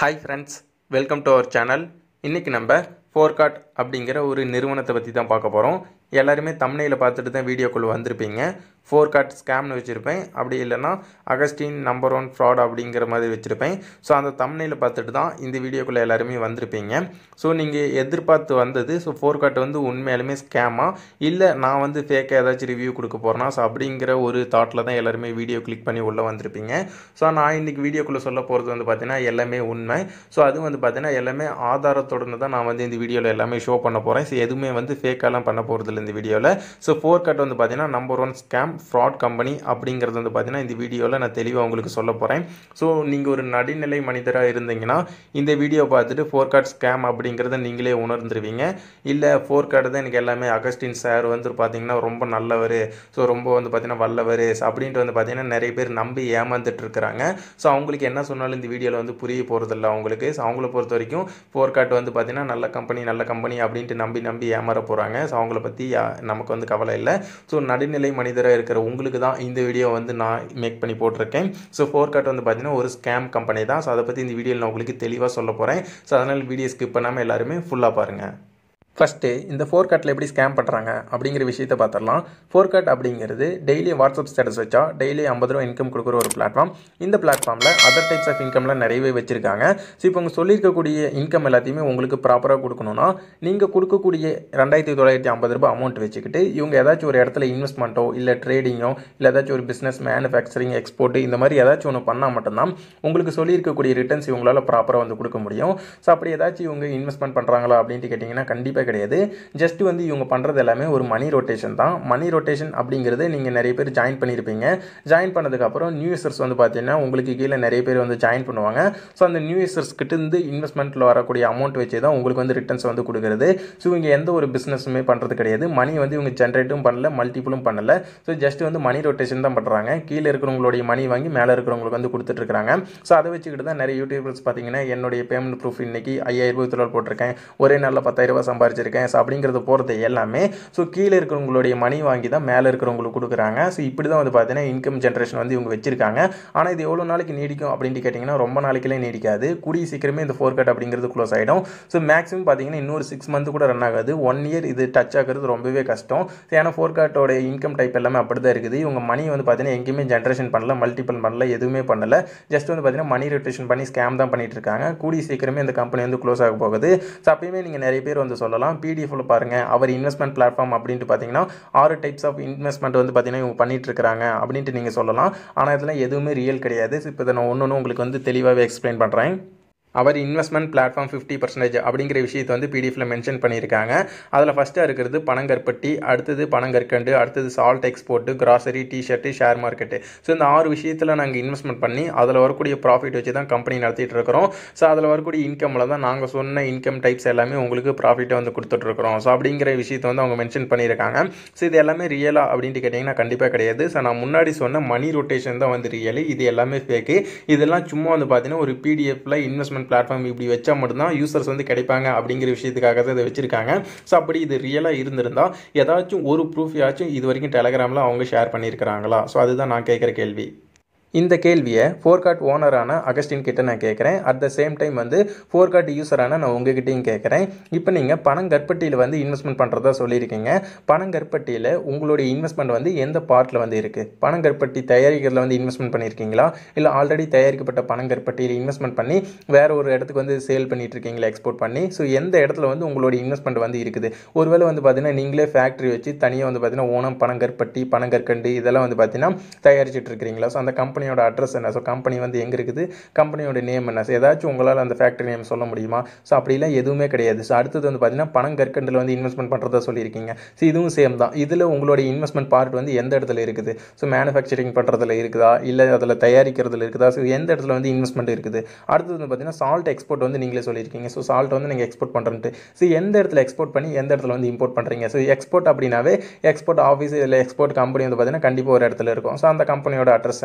hi friends welcome to our channel இன்றைக்கி நம்ம forgot அப்படிங்கிற ஒரு நிறுவனத்தை பற்றி தான் பார்க்க போகிறோம் எல்லாருமே தம்னையில் பார்த்துட்டு தான் வீடியோக்குள்ளே வந்திருப்பீங்க ஃபோர்காட் ஸ்கேம்னு வச்சுருப்பேன் அப்படி இல்லைன்னா அகஸ்டின் நம்பர் ஒன் ஃப்ராட் அப்படிங்கிற மாதிரி வச்சுருப்பேன் ஸோ அந்த தம்னையில் பார்த்துட்டு தான் இந்த வீடியோக்குள்ளே எல்லாருமே வந்திருப்பீங்க ஸோ நீங்கள் எதிர்பார்த்து வந்தது ஸோ ஃபோர்காட் வந்து உண்மையாலுமே ஸ்கேமா இல்லை நான் வந்து ஃபேக்காக ஏதாச்சும் ரிவ்யூ கொடுக்க போகிறேன்னா ஸோ அப்படிங்கிற ஒரு தாட்டில் தான் எல்லாருமே வீடியோ கிளிக் பண்ணி உள்ளே வந்திருப்பீங்க ஸோ நான் இன்றைக்கி வீடியோக்குள்ளே சொல்ல போகிறது வந்து பார்த்தீங்கன்னா எல்லாமே உண்மை ஸோ அது வந்து பார்த்தீங்கன்னா எல்லாமே ஆதாரத்தோடு தான் நான் வந்து இந்த வீடியோவில் எல்லாமே ஷோ பண்ண போகிறேன் ஸோ எதுவுமே வந்து ஃபேக்காலாம் பண்ண போகிறதில்ல இந்த வீடியோவில் ஸோ ஃபோர் கட் வந்து பார்த்தீங்கன்னா number one scam fraud company அப்படிங்கிறது வந்து பார்த்தீங்கன்னா இந்த வீடியோவில் நான் தெளிவாக உங்களுக்கு சொல்ல போகிறேன் ஸோ நீங்கள் ஒரு நடுநிலை மனிதராக இருந்தீங்கன்னா இந்த வீடியோ பார்த்துட்டு ஃபோர் கார்ட் ஸ்கேம் அப்படிங்கிறத நீங்களே உணர்ந்துருவீங்க இல்லை ஃபோர் கார்டு தான் எனக்கு எல்லாமே அகஸ்டின் சார் வந்து பார்த்தீங்கன்னா ரொம்ப நல்லவர் ஸோ ரொம்ப வந்து பார்த்தீங்கன்னா வல்லவர் அப்படின்ட்டு வந்து பார்த்தீங்கன்னா நிறைய பேர் நம்பி ஏமாந்துட்டு இருக்கிறாங்க ஸோ அவங்களுக்கு என்ன சொன்னாலும் இந்த வீடியோவில் வந்து புரிய போகிறதில்ல அவங்களுக்கு ஸோ அவங்கள பொறுத்த வரைக்கும் ஃபோர் கார்ட் வந்து பார்த்தீங்கன்னா நல்ல கம்பெனி நல்ல கம்பெனி அப்படின்ட்டு நம்பி நம்பி ஏமாற போகிறாங்க ஸோ அவங்கள பற்றி நமக்கு வந்து கவலை இல்லை ஸோ நடுநிலை மனிதராக இருக்கிற உங்களுக்கு தான் இந்த வீடியோ வந்து நான் மேக் பண்ணி போட்டிருக்கேன் ஸோ ஃபோர் கார்ட் வந்து பார்த்தீங்கன்னா ஒரு ஸ்கேம் கம்பெனி தான் ஸோ அதை பற்றி இந்த வீடியோவில் நான் உங்களுக்கு தெளிவாக சொல்ல போகிறேன் ஸோ அதனால் வீடியோ ஸ்கிப் பண்ணாமல் எல்லாருமே ஃபுல்லாக பாருங்கள் ஃபஸ்ட்டு இந்த ஃபோர் கட்டில் எப்படி ஸ்கேம் பண்ணுறாங்க அப்படிங்கிற விஷயத்தை பார்த்துடலாம் ஃபோர் கட் அப்படிங்கிறது டெய்லி வாட்ஸ்அப் ஸ்டேட்டஸ் வச்சா டெய்லி ஐம்பது ரூபா இன்கம் கொடுக்குற ஒரு பிளாட்ஃபார்ம் இந்த பிளாட்ஃபார்மில் அதர் டைப்ஸ் ஆஃப் இன்கம்லாம் நிறையவே வச்சுருக்காங்க ஸோ இப்போ உங்கள் சொல்லியிருக்கக்கூடிய இன்கம் எல்லாத்தையுமே உங்களுக்கு ப்ராப்பராக கொடுக்கணும்னா நீங்கள் கொடுக்கக்கூடிய ரெண்டாயிரத்தி தொள்ளாயிரத்தி ஐம்பது ரூபாய் அமௌண்ட் வச்சுக்கிட்டு இவங்க ஏதாச்சும் ஒரு இடத்துல இன்வெஸ்ட்மெண்ட்டோ இல்லை ட்ரேடிங்கோ இல்லை ஏதாச்சும் ஒரு பிஸ்னஸ் மேனுஃபேக்சரிங் எக்ஸ்போர்ட் இந்த மாதிரி ஏதாச்சும் ஒன்று பண்ணால் மட்டும்தான் உங்களுக்கு சொல்லியிருக்கக்கூடிய ரிட்டர்ன்ஸ் இவங்களால் ப்ராப்பராக வந்து கொடுக்க முடியும் ஸோ அப்படி ஏதாச்சும் இவங்க இன்வெஸ்ட்மெண்ட் பண்ணுறாங்களா அப்படின்ட்டு கேட்டிங்கன்னா கண்டிப்பாக கிடையாது ஜஸ்ட் வந்து இவங்க பண்ணுறது எல்லாமே ஒரு மணி ரொட்டேஷன் தான் மணி ரொட்டேஷன் அப்படிங்கிறது நீங்கள் நிறைய பேர் ஜாயின் பண்ணியிருப்பீங்க ஜாயின் பண்ணதுக்கப்புறம் நியூ யூசர்ஸ் வந்து பார்த்தீங்கன்னா உங்களுக்கு கீழே நிறைய பேர் வந்து ஜாயின் பண்ணுவாங்க ஸோ அந்த நியூ யூசர்ஸ் கிட்ட இருந்து இன்வெஸ்ட்மெண்ட்டில் வரக்கூடிய அமௌண்ட் வச்சு தான் உங்களுக்கு வந்து ரிட்டர்ன்ஸ் வந்து கொடுக்குறது ஸோ இவங்க எந்த ஒரு பிஸ்னஸுமே பண்ணுறது கிடையாது மணி வந்து இவங்க ஜென்ரேட்டும் பண்ணல மல்டிபிளும் பண்ணல ஸோ ஜஸ்ட் வந்து மணி ரொட்டேஷன் தான் பண்ணுறாங்க கீழே இருக்கிறவங்களுடைய மணி வாங்கி மேலே இருக்கிறவங்களுக்கு வந்து கொடுத்துட்ருக்காங்க ஸோ அதை வச்சுக்கிட்டு தான் நிறைய யூடியூபர்ஸ் பார்த்தீங்கன்னா என்னுடைய பேமெண்ட் ப்ரூஃப் இன்னைக்கு ஐயாயிரம் ரூபாய் தொழில் போட்டிருக்கேன் ஒரே நாளில் பத்தாயிரம் ரூபாய் சம்பாரிச்சிருக்கேன் ஸோ அப்படிங்கிறது போகிறது எல்லாமே ஸோ கீழே இருக்கிறவங்களுடைய மணி வாங்கி தான் மேலே இருக்கிறவங்களுக்கு கொடுக்குறாங்க ஸோ இப்படி தான் வந்து பார்த்தீங்கன்னா இன்கம் ஜென்ரேஷன் வந்து இவங்க வச்சிருக்காங்க ஆனால் இது எவ்வளோ நாளைக்கு நீடிக்கும் அப்படின்ட்டு கேட்டிங்கன்னா ரொம்ப நாளைக்குலே நீடிக்காது கூடிய சீக்கிரமே இந்த ஃபோர் கட் அப்படிங்கிறது க்ளோஸ் ஆகிடும் ஸோ மேக்ஸிமம் பார்த்தீங்கன்னா இன்னொரு சிக்ஸ் மந்த் கூட ரன் ஆகாது ஒன் இயர் இது டச் ஆகிறது ரொம்பவே கஷ்டம் ஏன்னா ஃபோர் கார்ட்டோட இன்கம் டைப் எல்லாமே அப்படி தான் இருக்குது இவங்க மணி வந்து பார்த்தீங்கன்னா எங்கேயுமே ஜென்ரேஷன் பண்ணல மல்டிபிள் பண்ணல எதுவுமே பண்ணல ஜஸ்ட் வந்து பார்த்தீங்கன்னா மணி ரொட்டேஷன் பண்ணி ஸ்கேம் தான் பண்ணிட்டு இருக்காங்க கூடிய சீக்கிரமே இந்த கம்பெனி வந்து க்ளோஸ் ஆக போகுது ஸோ அப்பயுமே நீங்கள் நிறைய பேர் வந்து சொல்லலாம் பிடிஎஃப்ல பாருங்க அவர் இன்வெஸ்ட்மெண்ட் பிளாட்ஃபார்ம் அப்படின்ட்டு பார்த்தீங்கன்னா ஆறு டைப்ஸ் ஆஃப் இன்வெஸ்ட்மெண்ட் வந்து பார்த்தீங்கன்னா இவங்க பண்ணிட்டு இருக்காங்க அப்படின்ட்டு நீங்கள் சொல்லலாம் ஆனால் இதெல்லாம் எதுவுமே ரியல் கிடையாது இப்போ இதை நான் ஒன்று ஒன்று உங்களுக்கு வந்து தெளிவாகவே எக்ஸ்பிளைன் பண்ணுறேன் அவர் இன்வெஸ்ட்மெண்ட் பிளாட்ஃபார்ம் ஃபிஃப்டி பர்சன்டேஜ் அப்படிங்கிற விஷயத்தை வந்து பிடிஎஃப்ல மென்ஷன் பண்ணியிருக்காங்க அதில் ஃபஸ்ட்டாக இருக்கிறது பனங்கற்பட்டி அடுத்தது பனங்கற்கண்டு அடுத்தது salt export grocery T-shirt share market so இந்த ஆறு விஷயத்தில் நாங்கள் இன்வெஸ்ட்மெண்ட் பண்ணி அதில் வரக்கூடிய ப்ராஃபிட் வச்சு தான் கம்பெனி நடத்திட்டு இருக்கிறோம் ஸோ அதில் வரக்கூடிய இன்கமில் தான் நாங்கள் சொன்ன இன்கம் டைப்ஸ் எல்லாமே உங்களுக்கு ப்ராஃபிட்டை வந்து கொடுத்துட்ருக்குறோம் ஸோ அப்படிங்கிற விஷயத்தை வந்து அவங்க மென்ஷன் பண்ணியிருக்காங்க ஸோ இது எல்லாமே ரியலா அப்படின்ட்டு கேட்டிங்கன்னா கண்டிப்பாக கிடையாது ஸோ நான் முன்னாடி சொன்ன மணி ரொட்டேஷன் தான் வந்து ரியல் இது எல்லாமே ஃபேக்கு இதெல்லாம் சும்மா வந்து பார்த்தீங்கன்னா ஒரு பிடிஎஃப்ல இன்வெஸ்ட்மெண்ட் பிளாட்ஃபார்ம் இப்படி வச்சா மட்டும்தான் யூசர்ஸ் வந்து கிடைப்பாங்க அப்படிங்கிற விஷயத்துக்காக தான் இதை வச்சிருக்காங்க ஸோ அப்படி இது ரியலாக இருந்திருந்தால் ஏதாச்சும் ஒரு ப்ரூஃப் யாச்சும் இது வரைக்கும் டெலகிராமில் அவங்க ஷேர் பண்ணியிருக்கிறாங்களா ஸோ அதுதான் நான் கேட்குற கேள்வி இந்த கேள்வியை ஃபோர்காட் ஓனரான அகஸ்டின் கிட்ட நான் கேட்குறேன் அட் த சேம் டைம் வந்து ஃபோர்காட் யூசரான நான் உங்ககிட்டையும் கேட்குறேன் இப்போ நீங்கள் பணங்கற்பட்டியில் வந்து இன்வெஸ்ட்மெண்ட் பண்ணுறதா சொல்லியிருக்கீங்க பணங்கற்பட்டியில் உங்களுடைய இன்வெஸ்ட்மெண்ட் வந்து எந்த பார்ட்டில் வந்து இருக்குது பணங்கற்பட்டி தயாரிக்கிறதுல வந்து இன்வெஸ்ட்மெண்ட் பண்ணியிருக்கீங்களா இல்லை ஆல்ரெடி தயாரிக்கப்பட்ட பணங்கற்பட்டியில் இன்வெஸ்ட்மெண்ட் பண்ணி வேற ஒரு இடத்துக்கு வந்து சேல் பண்ணிட்டு இருக்கீங்களா எக்ஸ்போர்ட் பண்ணி ஸோ எந்த இடத்துல வந்து உங்களுடைய இன்வெஸ்ட்மெண்ட் வந்து இருக்குது ஒருவேளை வந்து பார்த்தீங்கன்னா நீங்களே ஃபேக்ட்ரி வச்சு தனியாக வந்து பார்த்தீங்கன்னா ஓனம் பணங்கற்பட்டி பணங்கற்கண்டு இதெல்லாம் வந்து பார்த்தீங்கன்னா தயாரிச்சுட்டு இருக்கிறீங்களா ஸோ அந்த கம்பெனி கம்பெனியோட அட்ரஸ் என்ன ஸோ கம்பெனி வந்து எங்கே இருக்குது கம்பெனியோட நேம் என்ன ஸோ ஏதாச்சும் உங்களால் அந்த ஃபேக்ட்ரி நேம் சொல்ல முடியுமா ஸோ அப்படிலாம் எதுவுமே கிடையாது ஸோ அடுத்தது வந்து பார்த்தீங்கன்னா பணம் கற்கண்டில் வந்து இன்வெஸ்ட்மெண்ட் பண்ணுறதா சொல்லியிருக்கீங்க ஸோ இதுவும் சேம் தான் இதில் உங்களுடைய இன்வெஸ்ட்மெண்ட் பார்ட் வந்து எந்த இடத்துல இருக்குது ஸோ மேனுஃபேக்சரிங் பண்ணுறதுல இருக்குதா இல்லை அதில் தயாரிக்கிறதுல இருக்குதா ஸோ எந்த இடத்துல வந்து இன்வெஸ்ட்மெண்ட் இருக்குது அடுத்தது வந்து பார்த்தீங்கன்னா சால்ட் எக்ஸ்போர்ட் வந்து நீங்களே சொல்லியிருக்கீங்க ஸோ சால்ட் வந்து நீங்கள் எக்ஸ்போர்ட் பண்ணுறன்ட்டு ஸோ எந்த இடத்துல எக்ஸ்போர்ட் பண்ணி எந்த இடத்துல வந்து இம்போர்ட் பண்ணுறீங்க ஸோ எக்ஸ்போர்ட் அப்படின்னாவே எக்ஸ்போர்ட் ஆஃபீஸ் இல்லை எக்ஸ்போர்ட் கம்பெனி வந்து பார்த்தீங்கன்னா கண்டிப்பாக ஒரு இடத்துல இருக்கும் ஸோ அந்த கம்பெனியோட அட்ரஸ் என்ன ஸோ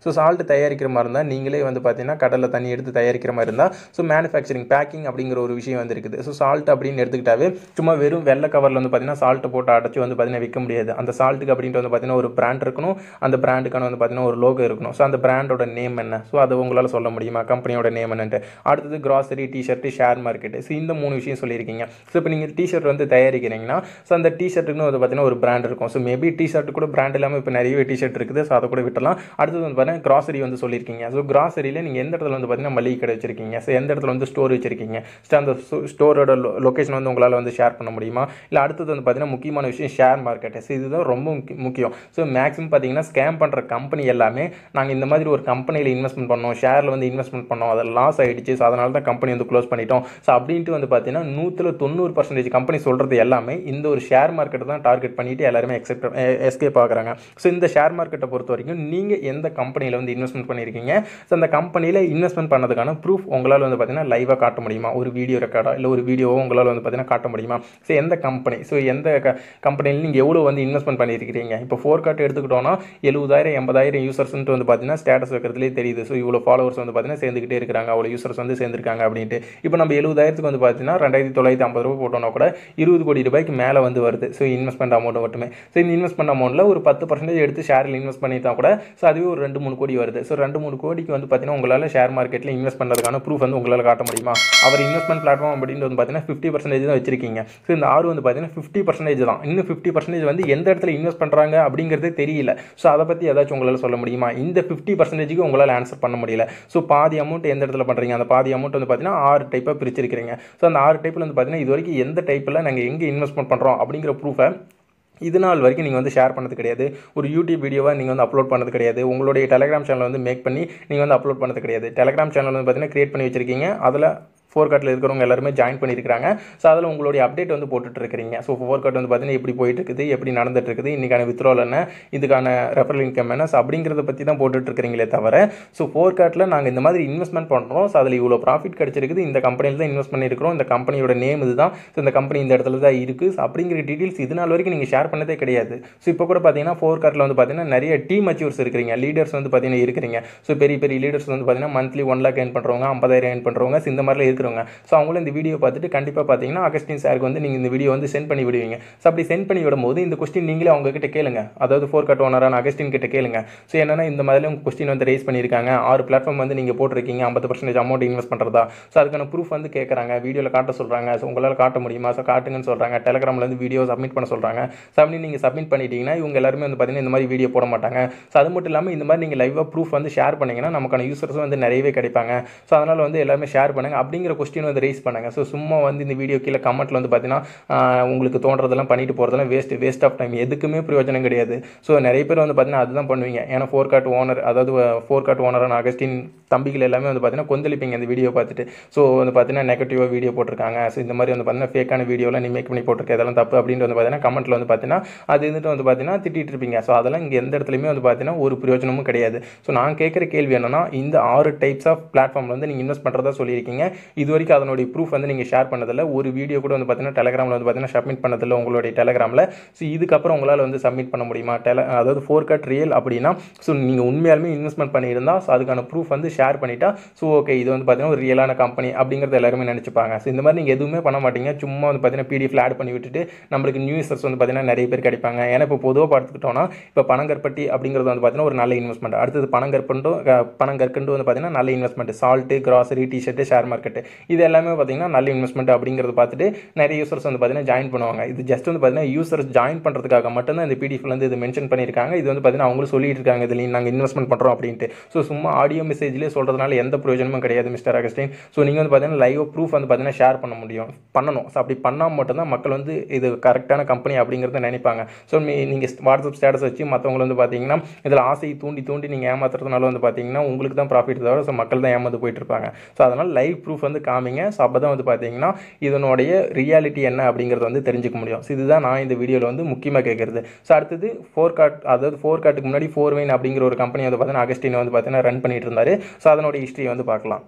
ஸோ சால்ட் தயாரிக்கிற மாதிரி இருந்தால் நீங்களே வந்து பார்த்தீங்கன்னா கடலில் தண்ணி எடுத்து தயாரிக்கிற மாதிரி இருந்தால் ஸோ மேனுஃபேக்சரிங் பேக்கிங் அப்படிங்கிற ஒரு விஷயம் வந்து இருக்குது ஸோ சால்ட் அப்படின்னு எடுத்துக்கிட்டாவே சும்மா வெறும் வெள்ளை கவரில் வந்து பார்த்தீங்கன்னா சால்ட்டை போட்டு அடைச்சி வந்து பார்த்தீங்கன்னா விற்க முடியாது அந்த சால்ட்டுக்கு அப்படின்ட்டு வந்து பார்த்தீங்கன்னா ஒரு பிராண்ட் இருக்கணும் அந்த பிராண்டுக்கான வந்து பார்த்தீங்கன்னா ஒரு லோகோ இருக்கணும் ஸோ அந்த பிராண்டோட நேம் என்ன ஸோ அதை உங்களால் சொல்ல முடியுமா கம்பெனியோட நேம் என்னன்ட்டு அடுத்தது grocery T-shirt share market so இந்த மூணு விஷயம் சொல்லியிருக்கீங்க ஸோ இப்போ நீங்கள் டிஷர்ட் வந்து தயாரிக்கிறீங்கன்னா ஸோ அந்த டிஷர்ட்டுக்குன்னு வந்து பார்த்தீங்கன்னா ஒரு பிராண்ட் இருக்கும் ஸோ மேபி டிஷர்ட் கூட பிராண்ட் இல்லாமல் இப்போ நிறைய டிஷர்ட் இருக்குது ஸோ அதை கூட விட்டலாம் அடுத்தது வந்து பார்த்தீங்கன்னா கிராசரி வந்து சொல்லியிருக்கீங்க ஸோ கிராசரியில் நீங்கள் எந்த இடத்துல வந்து பார்த்தீங்கன்னா மளிகை கடை வச்சிருக்கீங்க ஸோ எந்த இடத்துல வந்து ஸ்டோர் வச்சிருக்கீங்க ஸோ அந்த ஸ்டோரோட லொக்கேஷன் வந்து உங்களால் வந்து ஷேர் பண்ண முடியுமா இல்லை அடுத்தது வந்து பார்த்தீங்கன்னா முக்கியமான விஷயம் ஷேர் மார்க்கெட்டு ஸோ இதுதான் ரொம்ப முக்கிய- முக்கியம் ஸோ மேக்ஸிமம் பார்த்தீங்கன்னா ஸ்கேம் பண்ணுற கம்பெனி எல்லாமே நாங்கள் இந்த மாதிரி ஒரு கம்பெனியில் இன்வெஸ்ட்மெண்ட் பண்ணோம் ஷேரில் வந்து இன்வெஸ்ட்மெண்ட் பண்ணோம் அது லாஸ் ஆகிடுச்சு ஸோ அதனால தான் கம்பெனி வந்து க்ளோஸ் பண்ணிட்டோம் ஸோ அப்படின்ட்டு வந்து பார்த்தீங்கன்னா நூற்றில் தொண்ணூறு பர்சன்டேஜ் கம்பெனி சொல்கிறது எல்லாமே இந்த ஒரு ஷேர் மார்க்கெட்டை தான் டார்கெட் பண்ணிட்டு எல்லாருமே எக்ஸெப்ட் எஸ்கேப் ஆகுறாங்க ஸோ இந்த ஷேர் மார்க்கெட்டை பொறுத்த வரைக்கும் நீங்கள் எந்த கம்பெனியில் வந்து இன்வெஸ்ட்மெண்ட் பண்ணியிருக்கீங்க ஸோ அந்த கம்பெனியில் இன்வெஸ்ட்மெண்ட் பண்ணதுக்கான ப்ரூஃப் உங்களால் வந்து பார்த்தீங்கன்னா லைவாக காட்ட முடியுமா ஒரு வீடியோ ரெக்கார்டா இல்லை ஒரு வீடியோவோ உங்களால் வந்து பார்த்தீங்கன்னா காட்ட முடியுமா ஸோ எந்த கம்பெனி ஸோ எந்த கம்பெனியில் நீங்கள் எவ்வளோ வந்து இன்வெஸ்ட்மெண்ட் பண்ணியிருக்கிறீங்க இப்போ ஃபோர் கார்ட் எடுத்துக்கிட்டோம்னா எழுபதாயிரம் எண்பதாயிரம் யூசர்ஸ்ன்ட்டு வந்து பார்த்தீங்கன்னா ஸ்டேட்டஸ் வைக்கிறதுலே தெரியுது ஸோ இவ்வளோ ஃபாலோவர்ஸ் வந்து பார்த்தீங்கன்னா சேர்ந்துக்கிட்டே இருக்காங்க அவ்வளோ யூசர்ஸ் வந்து சேர்ந்துருக்காங்க அப்படின்ட்டு இப்போ நம்ம எழுபதாயிரத்துக்கு வந்து பார்த்தீங்கன்னா ரெண்டாயிரத்தி தொள்ளாயிரத்தி ஐம்பது ரூபாய் போட்டோம்னா கூட இருபது கோடி ரூபாய்க்கு மேலே வந்து வருது ஸோ இன்வெஸ்ட்மெண்ட் அமௌண்ட் மட்டுமே ஸோ இந்த இன்வெஸ்ட்மெண்ட் அமௌண்ட்டில் ஒரு பத்து பர்சன்டேஜ் எடுத்து ஷேரில் இன்வெஸ்ட் பண்ணிட்டா கூட ஸோ அதுவே ஒரு ரெண்டு மூணு கோடி வருது ஸோ ரெண்டு மூணு கோடிக்கு வந்து பார்த்தீங்கன்னா உங்களால் ஷேர் மார்க்கெட்டில் இன்வெஸ்ட் பண்ணுறதுக்கான ப்ரூஃப் வந்து உங்களால் காட்ட முடியுமா அவர் இன்வெஸ்ட்மெண்ட் பிளாட்ஃபார்ம் அப்படின்னு வந்து பார்த்தீங்கன்னா ஃபிஃப்டி பர்சன்டேஜ் தான் வச்சிருக்கீங்க ஸோ இந்த ஆறு வந்து பார்த்தீங்கன்னா ஃபிஃப்டி பர்சன்டேஜ் தான் இன்னும் ஃபிஃப்டி பர்சன்டேஜ் வந்து எந்த இடத்துல இன்வெஸ்ட் பண்ணுறாங்க அப்படிங்கிறதே தெரியல ஸோ அதை பற்றி ஏதாச்சும் உங்களால் சொல்ல முடியுமா இந்த ஃபிஃப்டி பர்சன்டேஜுக்கு உங்களால் ஆன்சர் பண்ண முடியல ஸோ பாதி அமௌண்ட் எந்த இடத்துல பண்ணுறீங்க அந்த பாதி அமௌண்ட் வந்து பார்த்தீங்கன்னா ஆறு டைப்பாக பிரிச்சிருக்கிறீங்க ஸோ அந்த ஆறு டைப்பில் வந்து பார்த்தீங்கன்னா இது வரைக்கும் எந்த டைப்பில் நாங்கள் எங்கே இன்வெஸ்ட்மெண்ட் பண்ணுறோம் அப்படிங்கிற ப்ரூஃபை இது நாள் வரைக்கும் நீங்கள் வந்து ஷேர் பண்ணது கிடையாது ஒரு யூடியூப் வீடியோவை நீங்கள் வந்து அப்லோட் பண்ணது கிடையாது உங்களுடைய டெலிகிராம் சேனல் வந்து மேக் பண்ணி நீங்கள் வந்து அப்லோட் பண்ணது கிடையாது டெலிகிராம் சேனல் வந்து பார்த்தீங்கன்னா கிரியேட் பண்ணி வச்சிருக்கீங்க அதில் ஃபோர் கார்ட்டில் இருக்கிறவங்க எல்லாருமே ஜாயின் பண்ணியிருக்காங்க ஸோ அதில் உங்களுடைய அப்டேட் வந்து போட்டுட்டு இருக்கிறீங்க ஸோ ஃபோர் கார்ட் வந்து பார்த்தீங்கன்னா எப்படி போயிட்டு இருக்குது எப்படி நடந்துட்டு இருக்குது இன்றைக்கான வித்ரோல் என்ன இதுக்கான ரெஃபரல் இன்கம் என்ன ஸோ அப்படிங்கிறத பற்றி தான் போட்டுட்டு இருக்கிறீங்களே தவிர ஸோ ஃபோர் கார்ட்டில் நாங்கள் இந்த மாதிரி இன்வெஸ்ட்மெண்ட் பண்ணுறோம் ஸோ அதில் இவ்வளோ ப்ராஃபிட் கிடச்சிருக்குது இந்த கம்பெனியில் தான் இன்வெஸ்ட் பண்ணியிருக்கிறோம் இந்த கம்பெனியோட நேம் இதுதான் ஸோ இந்த கம்பெனி இந்த இடத்துல தான் இருக்குது ஸோ அப்படிங்கிற டீட்டெயில்ஸ் இது நாள் வரைக்கும் நீங்கள் ஷேர் பண்ணதே கிடையாது ஸோ இப்போ கூட பார்த்தீங்கன்னா ஃபோர் கார்ட்டில் வந்து பார்த்தீங்கன்னா நிறைய டீம் அச்சீவர்ஸ் இருக்கிறீங்க லீடர்ஸ் வந்து பார்த்தீங்கன்னா இருக்கிறீங்க ஸோ பெரிய பெரிய லீடர்ஸ் வந்து பார்த்தீங்கன்னா மந்த்லி ஒன் லேக் ஏர்ன் பண்ணுறவங்க ஐம்பதாயிரம் ஏர்ன் பண்ணுறவங்க ஸோ இந்த மாதிரிலாம் இருக்கிறவங்க ஸோ அவங்களும் இந்த வீடியோ பார்த்துட்டு கண்டிப்பாக பார்த்தீங்கன்னா அகஸ்டின் சாருக்கு வந்து நீங்கள் இந்த வீடியோ வந்து சென்ட் பண்ணி விடுவீங்க ஸோ அப்படி சென்ட் பண்ணி விடும்போது இந்த கொஸ்டின் நீங்களே அவங்க கிட்ட கேளுங்க அதாவது ஃபோர் கட் ஓனரான அகஸ்டின் கிட்ட கேளுங்க ஸோ என்னன்னா இந்த மாதிரி உங்கள் கொஸ்டின் வந்து ரைஸ் பண்ணியிருக்காங்க ஆறு பிளாட்ஃபார்ம் வந்து நீங்கள் போட்டிருக்கீங்க ஐம்பது பர்சன்டேஜ் அமௌண்ட் இன்வெஸ்ட் பண்ணுறதா ஸோ அதுக்கான ப்ரூஃப் வந்து கேட்குறாங்க வீடியோவில் காட்ட சொல்கிறாங்க ஸோ உங்களால் காட்ட முடியுமா ஸோ காட்டுங்கன்னு சொல்கிறாங்க டெலிகிராமில் வந்து வீடியோ சப்மிட் பண்ண சொல்கிறாங்க ஸோ அப்படி நீங்கள் சப்மிட் பண்ணிட்டீங்கன்னா இவங்க எல்லாருமே வந்து பார்த்தீங்கன்னா இந்த மாதிரி வீடியோ போட மாட்டாங்க ஸோ அது மட்டும் இல்லாமல் இந்த மாதிரி நீங்கள் லைவாக ப்ரூஃப் வந்து ஷேர் பண்ணீங்கன்னா நமக்கான யூசர்ஸும் வந்து நிறையவே கிடைப்பாங்க ஸோ அதனால் வந்து எல்லாருமே ஷேர் பண்ணுங்க அப்படிங்கிற கொஸ்டின் வந்து ரைஸ் பண்ணுங்க ஸோ சும்மா வந்து இந்த வீடியோ கீழே கமெண்ட்டில் வந்து பார்த்தீங்கன்னா ஆஹ், உங்களுக்கு தோன்றதெல்லாம் பண்ணிட்டு போகிறதெல்லாம் வேஸ்ட் வேஸ்ட் ஆஃப் டைம் எதுக்குமே பிரயோஜனம் கிடையாது ஸோ நிறைய பேர் வந்து பார்த்தீங்கன்னா அதுதான் பண்ணுவீங்க ஏன்னா ஃபோர் கார்ட் ஓனர் அதாவது ஃபோர் கார்ட் ஓனரான அகஸ்டின் தம்பிகள் எல்லாமே வந்து பார்த்தீங்கன்னா கொந்தளிப்பீங்க இந்த வீடியோ பார்த்துட்டு ஸோ வந்து பார்த்தீங்கன்னா நெகட்டிவாக வீடியோ போட்டிருக்காங்க ஸோ இந்த மாதிரி வந்து பார்த்தீங்கன்னா ஃபேக்கான வீடியோலாம் நீ மேக் பண்ணி போட்டிருக்க இதெல்லாம் தப்பு அப்படின்ட்டு வந்து பார்த்தீங்கன்னா கமெண்ட்டில் வந்து பார்த்தீங்கன்னா அது இருந்துட்டு வந்து பார்த்தீங்கன்னா திட்டிட்டு இருப்பீங்க ஸோ அதெல்லாம் இங்கே எந்த இடத்துலையுமே வந்து பார்த்தீங்கன்னா ஒரு பிரயோஜனமும் கிடையாது ஸோ நான் கேட்குற கேள்வி என்னன்னா இந்த ஆறு டைப்ஸ் ஆஃப் பிளாட்ஃபார்மில் வந்து நீங்கள் இன்வெஸ்ட் பண்ணுறதா சொல்லியிருக்கீங்க இது வரைக்கும் அதனுடைய ப்ரூஃப் வந்து நீங்கள் ஷேர் பண்ணதில்ல ஒரு வீடியோ கூட வந்து பார்த்தீங்கன்னா டெலகிராமில் வந்து பார்த்தீங்கன்னா சப்மிட் பண்ணதில்ல உங்களுடைய டெலகிராமில் ஸோ இதுக்கப்புறம் உங்களால் வந்து சப்மிட் பண்ண முடியுமா டெல அதாவது ஃபோர் கட் ரியல் அப்படின்னா ஸோ நீங்கள் உண்மையாலுமே இன்வெஸ்ட்மெண்ட் பண்ணியிருந்தா ஸோ அதுக்கான ப்ரூஃப் வந்து ஷேர் பண்ணிட்டா ஸோ ஓகே இது வந்து பார்த்தீங்கன்னா ஒரு ரியலான கம்பெனி அப்படிங்கிறத எல்லாருமே நினச்சிப்பாங்க ஸோ இந்த மாதிரி நீங்கள் எதுவுமே பண்ண மாட்டீங்க சும்மா வந்து பார்த்தீங்கன்னா பிடிஎஃப்ல ஆட் பண்ணி விட்டுட்டு நம்மளுக்கு நியூ யூசர்ஸ் வந்து பார்த்தீங்கன்னா நிறைய பேர் கிடைப்பாங்க ஏன்னா இப்போ பொதுவாக பார்த்துக்கிட்டோம்னா இப்போ பனங்கற்பட்டி அப்படிங்கிறது வந்து பார்த்தீங்கன்னா ஒரு நல்ல இன்வெஸ்ட்மெண்ட் அடுத்தது பனங்கற்பண்டும் அஹ், பனங்கற்கண்டு வந்து பார்த்தீங்கன்னா நல்ல investment salt grocery T-shirt share market இது எல்லாமே பார்த்தீங்கன்னா நல்ல இன்வெஸ்ட்மெண்ட் அப்படிங்கிறத பார்த்துட்டு நிறைய யூசர்ஸ் வந்து பார்த்தீங்கன்னா ஜாயின் பண்ணுவாங்க இது ஜஸ்ட் வந்து பார்த்தீங்கன்னா யூசர்ஸ் ஜாயின் பண்ணுறதுக்காக மட்டும்தான் இந்த பிடிஎஃப்ல வந்து இது மென்ஷன் பண்ணியிருக்காங்க இது வந்து பார்த்தீங்கன்னா அவங்களும் சொல்லிட்டு இருக்காங்க இதில் நாங்கள் இன்வெஸ்ட்மெண்ட் பண்ணுறோம் அப்படின்ட்டு ஸோ சும்மா ஆடியோ மெசேஜ்லேயே சொல்கிறதுனால எந்த பிரயோஜனமும் கிடையாது மிஸ்டர் அகஸ்டின் ஸோ நீங்கள் வந்து பார்த்தீங்கன்னா லைவ் ப்ரூஃப் வந்து பார்த்தீங்கன்னா ஷேர் பண்ண முடியும் பண்ணணும் ஸோ அப்படி பண்ணால் மட்டும்தான் மக்கள் வந்து இது கரெக்டான கம்பெனி அப்படிங்கிறத நினைப்பாங்க ஸோ நீங்கள் வாட்ஸ்அப் ஸ்டேட்டஸ் வச்சு மற்றவங்க வந்து பார்த்தீங்கன்னா இதில் ஆசையை தூண்டி தூண்டி நீங்கள் ஏமாத்துறதுனால வந்து பார்த்தீங்கன்னா உங்களுக்கு தான் ப்ராஃபிட் தவிர ஸோ மக்கள் தான் ஏமாந்து போயிட்டு இருப்பாங்க ஸோ அதனால் லைவ் ப்ரூஃப் வந்து காமிங்க ஸோ அப்போ தான் வந்து பார்த்தீங்கன்னா இதனுடைய ரியாலிட்டி என்ன அப்படிங்கிறத வந்து தெரிஞ்சுக்க முடியும் ஸோ இதுதான் நான் இந்த வீடியோவில் வந்து முக்கியமாக கேட்குறது ஸோ அடுத்தது ஃபோர் கார்ட் அதாவது ஃபோர் கார்ட்டுக்கு முன்னாடி ஃபோர் வைன் அப்படிங்கிற ஒரு கம்பெனி வந்து பார்த்தீங்கன்னா அகஸ்டின் வந்து பார்த்தீங்கன்னா ரன் பண்ணிட்டு இருந்தாரு ஸோ அதனுடைய ஹிஸ்ட்ரி வந்து பார்க்கலாம்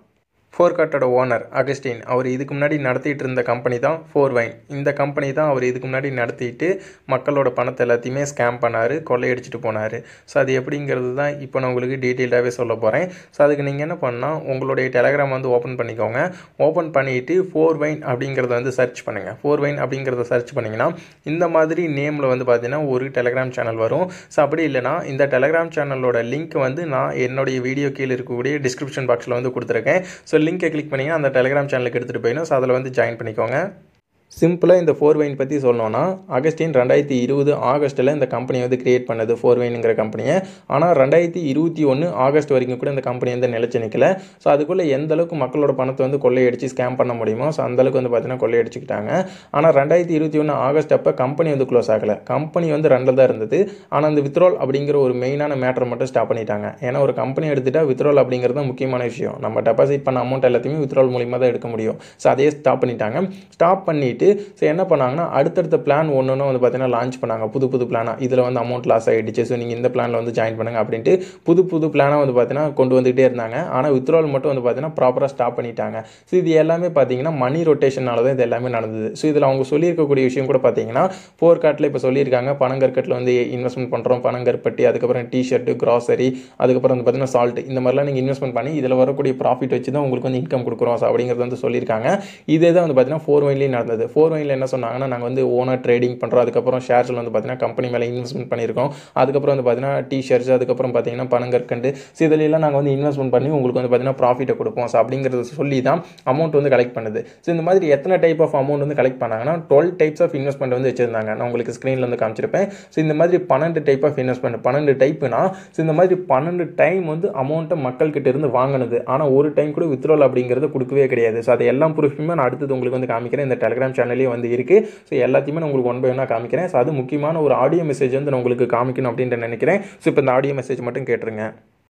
ஃபோர் கார்ட்டோட ஓனர் அகஸ்டின் அவர் இதுக்கு முன்னாடி நடத்திட்டு இருந்த கம்பெனி தான் ஃபோர் வைன் இந்த கம்பெனி தான் அவர் இதுக்கு முன்னாடி நடத்திட்டு மக்களோட பணத்தை எல்லாத்தையுமே ஸ்கேம் பண்ணார் கொள்ளையடிச்சிட்டு போனார் ஸோ அது எப்படிங்கிறது தான் இப்போ நான் உங்களுக்கு டீட்டெயிலாகவே சொல்ல போகிறேன் ஸோ அதுக்கு நீங்கள் என்ன பண்ணால் உங்களுடைய டெலகிராம் வந்து ஓப்பன் பண்ணிக்கோங்க ஓப்பன் பண்ணிவிட்டு ஃபோர் வைன் அப்படிங்கிறத வந்து சர்ச் பண்ணுங்கள் ஃபோர் வைன் அப்படிங்கிறத சர்ச் பண்ணிங்கன்னா இந்த மாதிரி நேமில் வந்து பார்த்தீங்கன்னா ஒரு டெலகிராம் சேனல் வரும் ஸோ அப்படி இல்லைனா இந்த டெலகிராம் சேனலோட லிங்க் வந்து நான் என்னுடைய வீடியோ கீழே இருக்கக்கூடிய டிஸ்கிரிப்ஷன் பாக்ஸில் வந்து கொடுத்துருக்கேன் ஸோ லிங்கை கிளிக் பண்ணிங்கன்னா அந்த டெலிகிராம் சேனலுக்கு எடுத்துகிட்டு போயிடும் ஸோ அதில் வந்து ஜாயின் பண்ணிக்கோங்க சிம்பிளாக இந்த ஃபோர் வைன் பற்றி சொல்லணும்னா அகஸ்டின் ரெண்டாயிரத்தி இருபது ஆகஸ்ட்டில் இந்த கம்பெனியை வந்து கிரியேட் பண்ணது ஃபோர் வைனுங்கிற கம்பெனியை ஆனால் ரெண்டாயிரத்தி இருபத்தி ஒன்று ஆகஸ்ட் வரைக்கும் கூட இந்த கம்பெனி வந்து நிலச்சி நிற்கல ஸோ அதுக்குள்ளே எந்த அளவுக்கு மக்களோட பணத்தை வந்து கொள்ளையடிச்சு ஸ்கேம் பண்ண முடியுமோ ஸோ அந்தளவுக்கு வந்து பார்த்தீங்கன்னா கொள்ளையடிச்சுக்கிட்டாங்க ஆனால் ரெண்டாயிரத்தி இருபத்தி ஒன்று ஆகஸ்ட் அப்போ கம்பெனி வந்து க்ளோஸ் ஆகலை கம்பெனி வந்து ரனில் தான் இருந்தது ஆனால் அந்த வித்ரோல் அப்படிங்கிற ஒரு மெயினான மேட்டர் மட்டும் ஸ்டாப் பண்ணிட்டாங்க ஏன்னா ஒரு கம்பெனி எடுத்துட்டா வித்ரோல் அப்படிங்கிறது தான் முக்கியமான விஷயம் நம்ம டெபாசிட் பண்ண அமௌண்ட் எல்லாத்தையுமே வித்ரோல் மூலியமாக தான் எடுக்க முடியும் ஸோ அதையே ஸ்டாப் பண்ணிட்டாங்க ஸ்டாப் பண்ணிவிட்டு ஸோ என்ன பண்ணாங்கன்னா அடுத்தடுத்த பிளான் ஒன்று ஒன்று வந்து பார்த்தீங்கன்னா லான்ச் பண்ணாங்க புது புது பிளானாக இதில் வந்து அமௌண்ட் லாஸ் ஆகிடுச்சு ஸோ நீங்கள் இந்த பிளானில் வந்து ஜாயின் பண்ணுங்க அப்படின்ட்டு புது புது பிளானாக வந்து பார்த்தீங்கன்னா கொண்டு வந்துகிட்டே இருந்தாங்க ஆனால் வித்ரோல் மட்டும் வந்து பார்த்தீங்கன்னா ப்ராப்பராக ஸ்டாப் பண்ணிட்டாங்க ஸோ இது எல்லாமே பார்த்தீங்கன்னா மணி ரொட்டேஷனால தான் இது எல்லாமே நடந்தது ஸோ இதில் அவங்க சொல்லியிருக்கக்கூடிய விஷயம் கூட பார்த்தீங்கன்னா ஃபோர் கார்ட்டில் இப்போ சொல்லியிருக்காங்க பனங்கற்கட்டில் வந்து இன்வெஸ்ட்மெண்ட் பண்ணுறோம் பனங்கற்பட்டி அதுக்கப்புறம் டிஷர்ட்டு கிராசரி அதுக்கப்புறம் வந்து பார்த்தீங்கன்னா சால்ட் இந்த மாதிரிலாம் நீங்கள் இன்வெஸ்ட்மெண்ட் பண்ணி இதில் வரக்கூடிய ப்ராஃபிட் வச்சு தான் உங்களுக்கு வந்து இன்கம் கொடுக்குறோம் ஸோ அப்படிங்கிறது வந்து சொல்லியிருக்காங்க இதே தான் வந்து பார்த்தீங்கன்னா ஃபோர் ஒயின்லேயும் நடந்தது ஃபோர் ஒயினில் என்ன சொன்னாங்கன்னா நாங்கள் வந்து ஓனர் ட்ரேடிங் பண்ணுறோம் அதுக்கப்புறம் ஷேர்ஸில் வந்து பார்த்தீங்கன்னா கம்பெனி மேலே இன்வெஸ்ட்மெண்ட் பண்ணியிருக்கோம் அதுக்கப்புறம் வந்து பார்த்தீங்கன்னா டிஷர்ட்ஸ் அதுக்கப்புறம் பார்த்தீங்கன்னா பனங்கற்கண்டு ஸோ இதிலெல்லாம் நாங்கள் வந்து இன்வெஸ்ட்மெண்ட் பண்ணி உங்களுக்கு வந்து பார்த்தீங்கன்னா ப்ராஃபிட்டை கொடுப்போம் ஸோ அப்படிங்கிறத சொல்லி தான் அமௌண்ட் வந்து கலெக்ட் பண்ணுது ஸோ இந்த மாதிரி எத்தனை டைப் ஆஃப் அமௌண்ட் வந்து கலெக்ட் பண்ணாங்கன்னா டுவெல் டைப்ஸ் ஆஃப் இன்வெஸ்ட்மெண்ட் வந்து வச்சிருந்தாங்க நான் உங்களுக்கு ஸ்க்ரீனில் வந்து காமிச்சிருப்பேன் ஸோ இந்த மாதிரி பன்னெண்டு டைப் ஆஃப் இன்வெஸ்ட்மெண்ட் பன்னெண்டு டைப்புனா ஸோ இந்த மாதிரி பன்னெண்டு டைம் வந்து அமௌண்ட்டை மக்கள்கிட்ட இருந்து வாங்கினது ஆனால் ஒரு டைம் கூட வித்ரோல் அப்படிங்கிறது கொடுக்கவே கிடையாது ஸோ அது எல்லாம் ப்ரூஃபுமே நான் அடுத்தது உங்களுக்கு வந்து காமிக்கிறேன் இந்த டெலிகிராம் சேனல்லே வந்து இருக்குது ஸோ எல்லாத்தையுமே நான் உங்களுக்கு ஒன் பை ஒன்னாக காமிக்கிறேன் ஸோ அது முக்கியமான ஒரு ஆடியோ மெசேஜ் வந்து நான் உங்களுக்கு காமிக்கணும் அப்படின்ட்டு நினைக்கிறேன் ஸோ இப்போ இந்த ஆடியோ மெசேஜ் மட்டும் கேட்டுருங்க